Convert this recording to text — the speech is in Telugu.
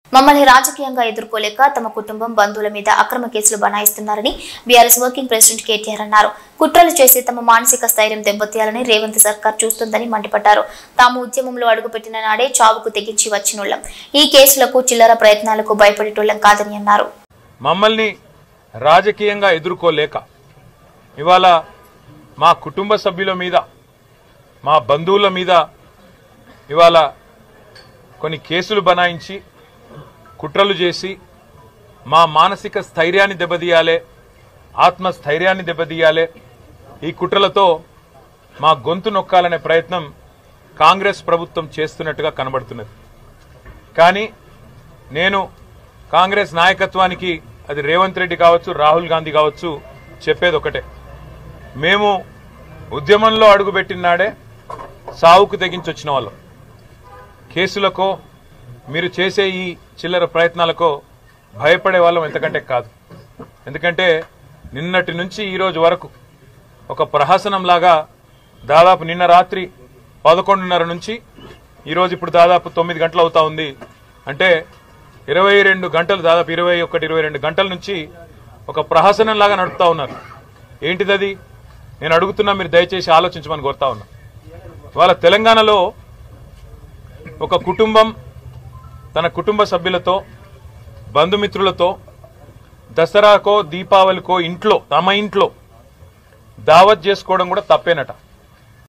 మమ్మల్ని రాజకీయంగా ఎదుర్కోలేక తమ కుటుంబం బంధువుల మీద అక్రమ కేసులు బనాయిస్తున్నారని బీఆర్ఎస్ వర్కింగ్ ప్రెసిడెంట్ కేటీఆర్ అన్నారు కుట్రలు చేసి తమ మానసిక స్థైర్యం దెబ్బతీయాలని రేవంత్ సర్కార్ చూస్తుందని మండిపడ్డారు తాము ఉద్యమంలో అడుగుపెట్టిన నాడే చావుకు తెగించి వచ్చినోళ్లం ఈ కేసులకు చిల్లర ప్రయత్నాలకు భయపడేటోళ్లం కాదని అన్నారు మమ్మల్ని రాజకీయంగా ఎదుర్కోలేక ఇవాళ మా కుటుంబ సభ్యుల మీద మా బంధువుల మీద ఇవాళ కొన్ని కేసులు బనాయించి కుట్రలు చేసి మా మానసిక స్థైర్యాన్ని దెబ్బతీయాలే ఆత్మస్థైర్యాన్ని దెబ్బతీయాలే ఈ కుట్రలతో మా గొంతు నొక్కాలనే ప్రయత్నం కాంగ్రెస్ ప్రభుత్వం చేస్తున్నట్టుగా కనబడుతున్నది కానీ నేను కాంగ్రెస్ నాయకత్వానికి అది రేవంత్ రెడ్డి కావచ్చు రాహుల్ గాంధీ కావచ్చు చెప్పేది ఒకటే మేము ఉద్యమంలో అడుగుపెట్టిన నాడే సావుకు తెగించొచ్చిన వాళ్ళం కేసులకో మీరు చేసే ఈ చిల్లర ప్రయత్నాలకో భయపడే వాళ్ళం ఎంతకంటే కాదు ఎందుకంటే నిన్నటి నుంచి ఈ రోజు వరకు ఒక ప్రహసనంలాగా దాదాపు నిన్న రాత్రి పదకొండున్నర నుంచి ఈరోజు ఇప్పుడు దాదాపు తొమ్మిది గంటలు అవుతా ఉంది అంటే ఇరవై రెండు గంటలు దాదాపు ఇరవై ఒకటి ఇరవై రెండు గంటల నుంచి ఒక ప్రహసనంలాగా నడుపుతా ఉన్నారు ఏంటిదది నేను అడుగుతున్నా మీరు దయచేసి ఆలోచించమని కోరుతా ఉన్నా వాళ్ళ తెలంగాణలో ఒక కుటుంబం తన కుటుంబ సభ్యులతో బంధుమిత్రులతో దసరాకో దీపావళికో ఇంట్లో తమ ఇంట్లో దావత్ చేసుకోవడం కూడా తప్పేనట